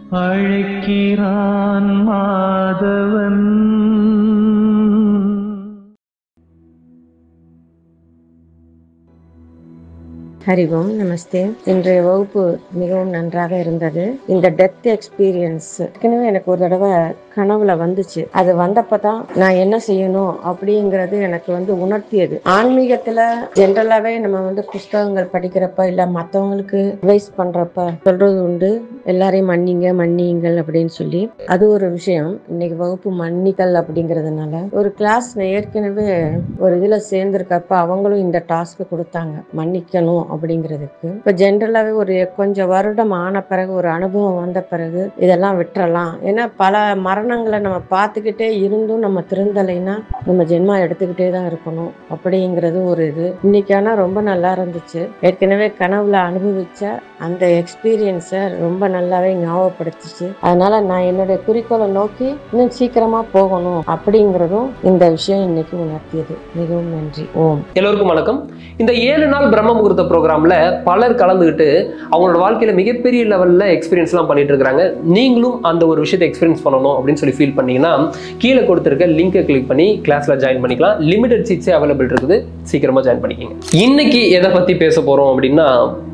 அழைக்கிறான் மாதவன் ஹரிவோம் நமஸ்தே இன்றைய வகுப்பு மிகவும் நன்றாக இருந்தது இந்த டெத் எக்ஸ்பீரியன்ஸ் ஏற்கனவே எனக்கு ஒரு தடவை கனவுல வந்துச்சு அது வந்தப்ப தான் நான் என்ன செய்யணும் அப்படிங்கிறது எனக்கு வந்து உணர்த்தியது ஆன்மீகத்துல ஜென்ரலாவே நம்ம வந்து புஸ்தகங்கள் படிக்கிறப்ப இல்ல மற்றவங்களுக்கு அட்வைஸ் பண்றப்ப சொல்றது உண்டு எல்லாரையும் மன்னிங்க மன்னியுங்கள் அப்படின்னு சொல்லி அது ஒரு விஷயம் இன்னைக்கு வகுப்பு மன்னித்தல் அப்படிங்கிறதுனால ஒரு கிளாஸ் நான் ஏற்கனவே ஒரு இதுல சேர்ந்திருக்கப்ப அவங்களும் இந்த டாஸ்க் கொடுத்தாங்க மன்னிக்கணும் அப்படிங்கிறதுக்கு இப்போ ஜென்ரலாகவே ஒரு கொஞ்சம் வருடம் ஆன பிறகு ஒரு அனுபவம் வந்த பிறகு இதெல்லாம் விட்டுறலாம் ஏன்னா பல மரணங்களை நம்ம பார்த்துக்கிட்டே இருந்தும் நம்ம திருந்தலைன்னா நம்ம ஜென்மா எடுத்துக்கிட்டே தான் இருக்கணும் அப்படிங்கிறது ஒரு இது இன்னைக்கு ஆனா ரொம்ப நல்லா இருந்துச்சு ஏற்கனவே கனவுல அனுபவிச்ச அந்த எக்ஸ்பீரியன்ஸை ரொம்ப நல்லாவே ஞாபகப்படுத்துச்சு அதனால நான் என்னுடைய குறிக்கோளை நோக்கி இன்னும் சீக்கிரமா போகணும் அப்படிங்கிறதும் இந்த விஷயம் இன்னைக்கு உணர்த்தியது மிகவும் நன்றி ஓம் எல்லோருக்கும் வணக்கம் இந்த ஏழு நாள் பிரம்ம முகூர்த்த ப்ரோக்ராம்ல பலர் கலந்துக்கிட்டு அவங்களோட வாழ்க்கையில மிகப்பெரிய லெவல்ல எக்ஸ்பீரியன்ஸ்லாம் பண்ணிட்டு இருக்காங்க நீங்களும் அந்த ஒரு விஷயத்தை எக்ஸ்பீரியன்ஸ் பண்ணணும் அப்படின்னு சொல்லி ஃபீல் பண்ணீங்கன்னா கீழே கொடுத்துருக்க லிங்கை கிளிக் பண்ணி கிளாஸ்ல ஜாயின் பண்ணிக்கலாம் லிமிடெட் சீட்ஸே அவைலபிள் இருக்குது சீக்கிரமா ஜாயின் பண்ணிக்கோங்க இன்னைக்கு எதை பத்தி பேச போறோம் அப்படின்னா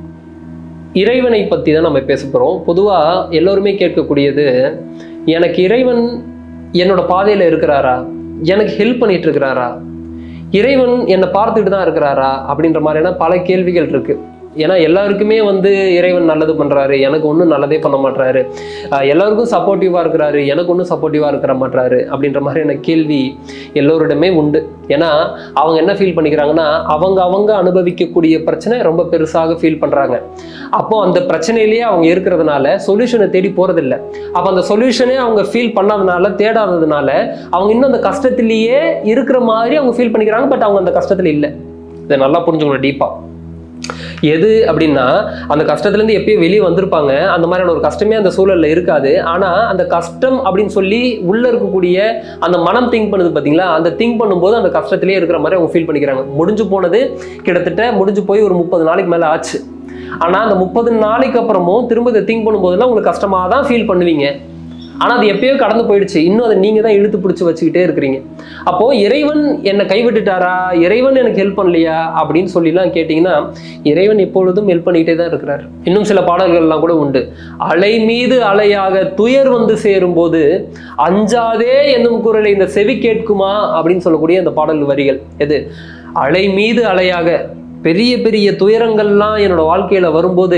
இறைவனை பற்றி தான் நம்ம பேச போகிறோம் பொதுவாக எல்லோருமே கேட்கக்கூடியது எனக்கு இறைவன் என்னோட பாதையில் இருக்கிறாரா எனக்கு ஹெல்ப் பண்ணிட்டு இருக்கிறாரா இறைவன் என்னை பார்த்துட்டு தான் இருக்கிறாரா அப்படின்ற மாதிரியான பல கேள்விகள் இருக்கு ஏன்னா எல்லாருக்குமே வந்து இறைவன் நல்லது பண்றாரு எனக்கு ஒன்றும் நல்லதே பண்ண மாட்டாரு ஆஹ் எல்லாருக்கும் சப்போர்ட்டிவா இருக்கிறாரு எனக்கு ஒன்றும் சப்போர்ட்டிவா இருக்கிற மாட்டாரு அப்படின்ற மாதிரியான கேள்வி எல்லோரிடமே உண்டு ஏன்னா அவங்க என்ன ஃபீல் பண்ணிக்கிறாங்கன்னா அவங்க அவங்க அனுபவிக்கக்கூடிய பிரச்சனை ரொம்ப பெருசாக ஃபீல் பண்றாங்க அப்போ அந்த பிரச்சனையிலேயே அவங்க இருக்கிறதுனால சொல்யூஷனை தேடி போறதில்ல அப்போ அந்த சொல்யூஷனே அவங்க ஃபீல் பண்ணாதனால தேடாததுனால அவங்க இன்னும் அந்த கஷ்டத்திலேயே இருக்கிற மாதிரி அவங்க ஃபீல் பண்ணிக்கிறாங்க பட் அவங்க அந்த கஷ்டத்துல இல்லை இதை நல்லா புரிஞ்சுக்கணும் டீப்பா எது அப்படின்னா அந்த கஷ்டத்துலேருந்து எப்பயோ வெளியே வந்திருப்பாங்க அந்த மாதிரியான ஒரு கஷ்டமே அந்த சூழல்ல இருக்காது ஆனா அந்த கஷ்டம் அப்படின்னு சொல்லி உள்ள இருக்கக்கூடிய அந்த மனம் திங்க் பண்ணுது பாத்தீங்களா அந்த திங்க் பண்ணும்போது அந்த கஷ்டத்திலேயே இருக்கிற மாதிரி அவங்க ஃபீல் பண்ணிக்கிறாங்க முடிஞ்சு போனது கிட்டத்தட்ட முடிஞ்சு போய் ஒரு முப்பது நாளைக்கு மேல ஆச்சு ஆனா அந்த முப்பது நாளைக்கு அப்புறமும் திரும்ப இதை திங்க் பண்ணும்போதெல்லாம் உங்களுக்கு கஷ்டமா தான் ஃபீல் பண்ணுவீங்க ஆனா அது எப்பயோ கடந்து போயிடுச்சு இன்னும் அதை நீங்க தான் இழுத்து பிடிச்சி வச்சுக்கிட்டே இருக்கிறீங்க அப்போ இறைவன் என்னை கைவிட்டுட்டாரா இறைவன் எனக்கு ஹெல்ப் பண்ணலையா அப்படின்னு சொல்லிலாம் கேட்டிங்கன்னா இறைவன் எப்பொழுதும் ஹெல்ப் பண்ணிக்கிட்டே தான் இருக்கிறார் இன்னும் சில பாடல்கள்லாம் கூட உண்டு அலை மீது அலையாக துயர் வந்து சேரும்போது அஞ்சாதே என்னும் குரலை இந்த செவி கேட்குமா அப்படின்னு சொல்லக்கூடிய இந்த பாடல் வரிகள் எது அலை மீது அலையாக பெரிய பெரிய துயரங்கள்லாம் என்னோட வாழ்க்கையில வரும்போது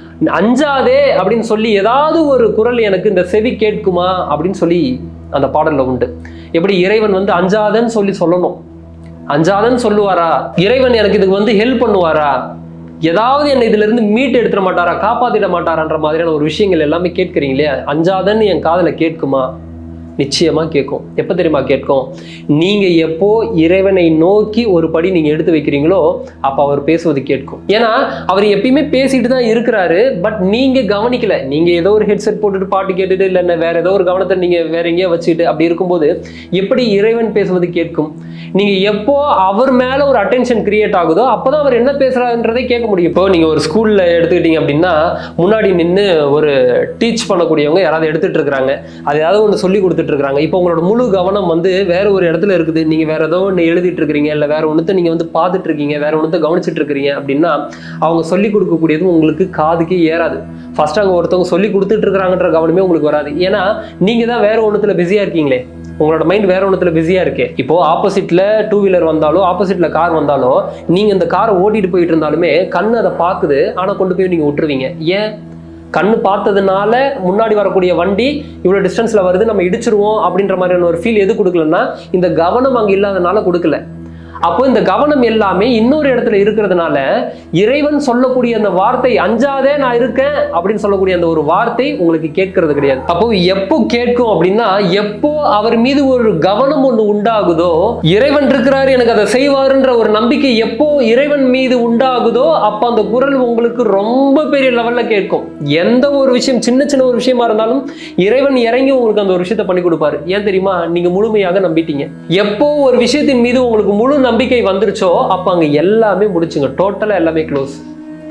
அஞ்சாதே அப்படின்னு சொல்லி ஏதாவது ஒரு குரல் எனக்கு இந்த செவி கேட்குமா அப்படின்னு சொல்லி அந்த பாடல்ல உண்டு எப்படி இறைவன் வந்து அஞ்சாதன்னு சொல்லி சொல்லணும் அஞ்சாதன்னு சொல்லுவாரா இறைவன் எனக்கு இதுக்கு வந்து ஹெல்ப் பண்ணுவாரா ஏதாவது என்னை இதுல இருந்து மீட் எடுத்துட மாட்டாரா காப்பாத்திட மாட்டாரான்ற மாதிரியான ஒரு விஷயங்கள் எல்லாமே கேட்குறீங்க இல்லையா அஞ்சாதன்னு என் காதுல கேட்குமா நிச்சயமா கேட்கும் எப்ப தெரியுமா கேட்கும் நீங்க எப்போ இறைவனை நோக்கி ஒரு படி நீங்க எடுத்து வைக்கிறீங்களோ அப்ப அவர் பேசுவது கேட்கும் ஏன்னா அவர் எப்பயுமே பேசிட்டு தான் இருக்கிறாரு பட் நீங்க கவனிக்கல நீங்க ஏதோ ஒரு ஹெட்செட் போட்டுட்டு பாட்டு கேட்டுட்டு இல்லைன்னா வேற ஏதோ ஒரு கவனத்தை நீங்க வேற எங்கேயோ வச்சுட்டு அப்படி இருக்கும்போது எப்படி இறைவன் பேசுவது கேட்கும் நீங்க எப்போ அவர் மேல ஒரு அட்டென்ஷன் கிரியேட் ஆகுதோ அப்பதான் அவர் என்ன பேசுறாருன்றதை கேட்க முடியும் இப்போ நீங்க ஒரு ஸ்கூல்ல எடுத்துக்கிட்டீங்க அப்படின்னா முன்னாடி நின்று ஒரு டீச் பண்ணக்கூடியவங்க யாராவது எடுத்துட்டு இருக்காங்க அது ஏதாவது ஒன்று சொல்லி கொடுத்துட்டு இருக்காங்க இப்போ உங்களோட முழு கவனம் வந்து வேற ஒரு இடத்துல இருக்குது நீங்க வேற ஏதோ ஒன்று எழுதிட்டு இருக்கிறீங்க இல்ல வேற ஒன்றத்தை நீங்க வந்து பார்த்துட்டு இருக்கீங்க வேற ஒன்றத்தை கவனிச்சிட்டு இருக்கிறீங்க அப்படின்னா அவங்க சொல்லி கொடுக்கக்கூடியது உங்களுக்கு காதுக்கே ஏறாது ஃபர்ஸ்ட் அங்க ஒருத்தவங்க சொல்லி கொடுத்துட்டு இருக்காங்கன்ற கவனமே உங்களுக்கு வராது ஏன்னா நீங்க தான் வேற ஒன்றுத்துல பிஸியா இருக்கீங்களே உங்களோட மைண்ட் வேற ஒன்றுத்துல பிஸியா இருக்கு இப்போ ஆப்போசிட்ல டூ வீலர் வந்தாலோ ஆப்போசிட்ல கார் வந்தாலோ நீங்க இந்த காரை ஓட்டிட்டு போயிட்டு இருந்தாலுமே கண்ணு அதை பார்க்குது ஆனா கொண்டு போய் நீங்க விட்டுருவீங்க ஏன் கண்ணு பார்த்ததுனால முன்னாடி வரக்கூடிய வண்டி இவ்வளோ டிஸ்டன்ஸ்ல வருது நம்ம இடிச்சிருவோம் அப்படின்ற மாதிரியான ஒரு ஃபீல் எது கொடுக்கலன்னா இந்த கவனம் அங்கே இல்லாதனால கொடுக்கல அப்போ இந்த கவனம் எல்லாமே இன்னொரு இடத்துல இருக்கிறதுனால இறைவன் சொல்லக்கூடிய அந்த வார்த்தை அஞ்சாதே நான் இருக்கேன் அப்படின்னு சொல்லக்கூடிய அந்த ஒரு வார்த்தை உங்களுக்கு கேட்கறது கிடையாது அப்போ எப்போ கேட்கும் அப்படின்னா எப்போ அவர் மீது ஒரு கவனம் ஒன்று உண்டாகுதோ இறைவன் இருக்கிறாரு எனக்கு அதை செய்வாருன்ற ஒரு நம்பிக்கை எப்போ இறைவன் மீது உண்டாகுதோ அப்போ அந்த குரல் உங்களுக்கு ரொம்ப பெரிய லெவல்ல கேட்கும் எந்த ஒரு விஷயம் சின்ன சின்ன ஒரு விஷயமா இருந்தாலும் இறைவன் இறங்கி உங்களுக்கு அந்த ஒரு விஷயத்தை பண்ணி கொடுப்பாரு ஏன் தெரியுமா நீங்க முழுமையாக நம்பிட்டீங்க எப்போ ஒரு விஷயத்தின் மீது உங்களுக்கு முழு நம்பிக்கை வந்துருச்சோ அப்போ அங்கே எல்லாமே முடிச்சுங்க டோட்டலாக எல்லாமே க்ளோஸ்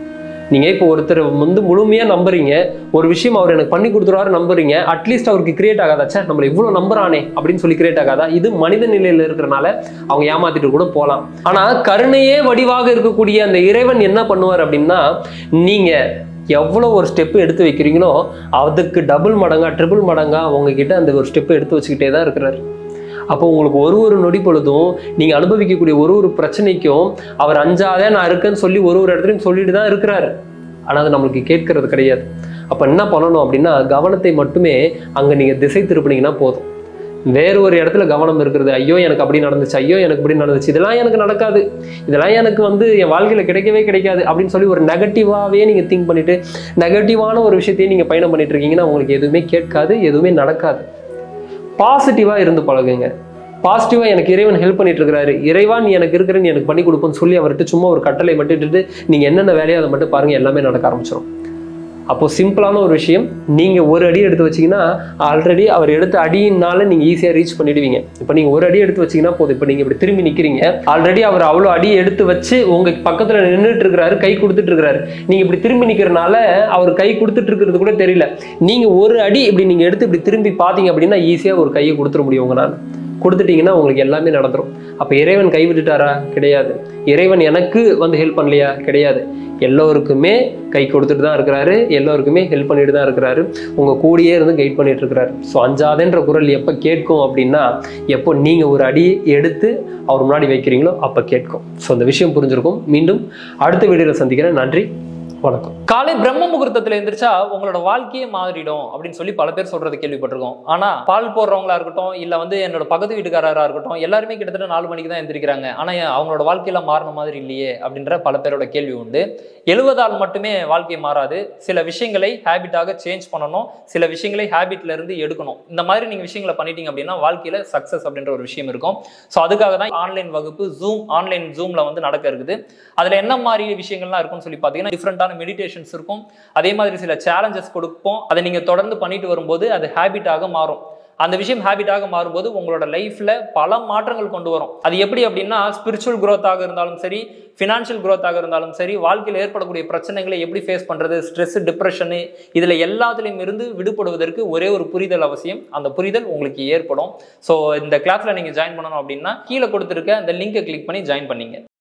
நீங்கள் இப்போ ஒருத்தர் வந்து முழுமையாக நம்புறீங்க ஒரு விஷயம் அவர் எனக்கு பண்ணி கொடுத்துருவாரு நம்புறீங்க அட்லீஸ்ட் அவருக்கு கிரியேட் ஆகாதாச்சா நம்மளை இவ்வளோ நம்புறானே அப்படின்னு சொல்லி கிரியேட் ஆகாதா இது மனித நிலையில் இருக்கிறனால அவங்க ஏமாத்திட்டு கூட போகலாம் ஆனால் கருணையே வடிவாக இருக்கக்கூடிய அந்த இறைவன் என்ன பண்ணுவார் அப்படின்னா நீங்கள் எவ்வளோ ஒரு ஸ்டெப்பு எடுத்து வைக்கிறீங்களோ அதுக்கு டபுள் மடங்கா ட்ரிபிள் மடங்கா உங்ககிட்ட அந்த ஒரு ஸ்டெப்பு எடுத்து வச்சுக்கிட்டே தான் இருக்கிறார் அப்போ உங்களுக்கு ஒரு ஒரு நொடி பொழுதும் நீங்கள் அனுபவிக்கக்கூடிய ஒரு ஒரு பிரச்சனைக்கும் அவர் அஞ்சாதே நான் இருக்கேன்னு சொல்லி ஒரு ஒரு இடத்துலையும் சொல்லிட்டு தான் இருக்கிறாரு ஆனால் அது நம்மளுக்கு கேட்கறது கிடையாது அப்போ என்ன பண்ணணும் அப்படின்னா கவனத்தை மட்டுமே அங்கே நீங்கள் திசை திருப்பினீங்கன்னா போதும் வேற ஒரு இடத்துல கவனம் இருக்கிறது ஐயோ எனக்கு அப்படி நடந்துச்சு ஐயோ எனக்கு இப்படி நடந்துச்சு இதெல்லாம் எனக்கு நடக்காது இதெல்லாம் எனக்கு வந்து என் வாழ்க்கையில் கிடைக்கவே கிடைக்காது அப்படின்னு சொல்லி ஒரு நெகட்டிவாகவே நீங்கள் திங்க் பண்ணிட்டு நெகட்டிவான ஒரு விஷயத்தையும் நீங்கள் பயணம் பண்ணிட்டு இருக்கீங்கன்னா உங்களுக்கு எதுவுமே கேட்காது எதுவுமே நடக்காது பாசிட்டிவாக இருந்து பழகுங்க பாசிட்டிவாக எனக்கு இறைவன் ஹெல்ப் பண்ணிட்டு இருக்கிறாரு இறைவா நீ எனக்கு இருக்கிற நீ எனக்கு பண்ணி கொடுப்போன்னு சொல்லி அவர்கிட்ட சும்மா ஒரு கட்டளை மட்டும் இட்டுட்டு நீங்கள் என்னென்ன வேலையோ அதை மட்டும் பாருங்கள் எல்லாமே நடக்க ஆரம்பிச்சிடும் அப்போ சிம்பிளான ஒரு விஷயம் நீங்கள் ஒரு அடி எடுத்து வச்சீங்கன்னா ஆல்ரெடி அவர் எடுத்த அடியினால நீங்கள் ஈஸியாக ரீச் பண்ணிடுவீங்க இப்போ நீங்கள் ஒரு அடி எடுத்து வச்சீங்கன்னா போதும் இப்போ நீங்கள் இப்படி திரும்பி நிற்கிறீங்க ஆல்ரெடி அவர் அவ்வளோ அடி எடுத்து வச்சு உங்கள் பக்கத்தில் நின்றுட்டு இருக்கிறாரு கை கொடுத்துட்டு இருக்கிறாரு நீங்கள் இப்படி திரும்பி நிற்கிறனால அவர் கை கொடுத்துட்டு இருக்கிறது கூட தெரியல நீங்கள் ஒரு அடி இப்படி நீங்கள் எடுத்து இப்படி திரும்பி பார்த்தீங்க அப்படின்னா ஈஸியாக ஒரு கையை கொடுத்துட முடியும் உங்களால் கொடுத்துட்டீங்கன்னா உங்களுக்கு எல்லாமே நடந்துரும் அப்போ இறைவன் கைவிட்டுட்டாரா கிடையாது இறைவன் எனக்கு வந்து ஹெல்ப் பண்ணலையா கிடையாது எல்லோருக்குமே கை கொடுத்துட்டு தான் இருக்கிறாரு எல்லோருக்குமே ஹெல்ப் பண்ணிட்டு தான் இருக்கிறாரு உங்கள் கூடயே இருந்து கைட் பண்ணிட்டு இருக்கிறாரு ஸோ அஞ்சாதேன்ற குரல் எப்போ கேட்கும் அப்படின்னா எப்போ நீங்கள் ஒரு அடி எடுத்து அவர் முன்னாடி வைக்கிறீங்களோ அப்போ கேட்கும் ஸோ அந்த விஷயம் புரிஞ்சிருக்கும் மீண்டும் அடுத்த வீடியோவில் சந்திக்கிறேன் நன்றி வணக்கம் காலை பிரம்ம முகூர்த்தத்துல எந்திரிச்சா உங்களோட வாழ்க்கையே மாறிடும் அப்படின்னு சொல்லி பல பேர் சொல்றது கேள்விப்பட்டிருக்கோம் ஆனா பால் போடுறவங்களா இருக்கட்டும் இல்ல வந்து என்னோட பக்கத்து வீட்டுக்காரரா இருக்கட்டும் எல்லாருமே கிட்டத்தட்ட நாலு மணிக்கு தான் எந்திரிக்கிறாங்க ஆனா ஏன் அவங்களோட வாழ்க்கையில மாறின மாதிரி இல்லையே அப்படின்ற பல பேரோட கேள்வி உண்டு எழுவதால் மட்டுமே வாழ்க்கை மாறாது சில விஷயங்களை ஹேபிட்டாக சேஞ்ச் பண்ணணும் சில விஷயங்களை ஹேபிட்ல இருந்து எடுக்கணும் இந்த மாதிரி நீங்க விஷயங்களை பண்ணிட்டீங்க அப்படின்னா வாழ்க்கையில சக்சஸ் அப்படின்ற ஒரு விஷயம் இருக்கும் ஸோ அதுக்காக தான் ஆன்லைன் வகுப்பு ஜூம் ஆன்லைன் ஜூம்ல வந்து நடக்க இருக்குது அதுல என்ன மாதிரி விஷயங்கள்லாம் இருக்கும்னு சொல்லி பார்த்தீங்கன்னா டிஃப்ரெண்டான மெடிடேஷன்ஸ் இருக்கும் அதே மாதிரி சில சேலஞ்சஸ் கொடுப்போம் அதை நீங்க தொடர்ந்து பண்ணிட்டு வரும்போது அது ஹேபிட்டாக மாறும் அந்த விஷயம் ஹேபிட்டாக மாறும்போது உங்களோட லைஃப்ல பல மாற்றங்கள் கொண்டு வரும் அது எப்படி அப்படின்னா ஸ்பிரிச்சுவல் growth-ஆக இருந்தாலும் சரி ஃபினான்ஷியல் growth-ஆக இருந்தாலும் சரி வாழ்க்கையில் ஏற்படக்கூடிய பிரச்சனைகளை எப்படி ஃபேஸ் பண்றது ஸ்ட்ரெஸ் டிப்ரெஷனு இதுல எல்லாத்துலேயும் இருந்து விடுபடுவதற்கு ஒரே ஒரு புரிதல் அவசியம் அந்த புரிதல் உங்களுக்கு ஏற்படும் ஸோ இந்த கிளாஸ்ல நீங்க ஜாயின் பண்ணணும் அப்படின்னா கீழே கொடுத்துருக்க அந்த லிங்கை கிளிக் பண்ணி ஜாயின் பண்ணீங்க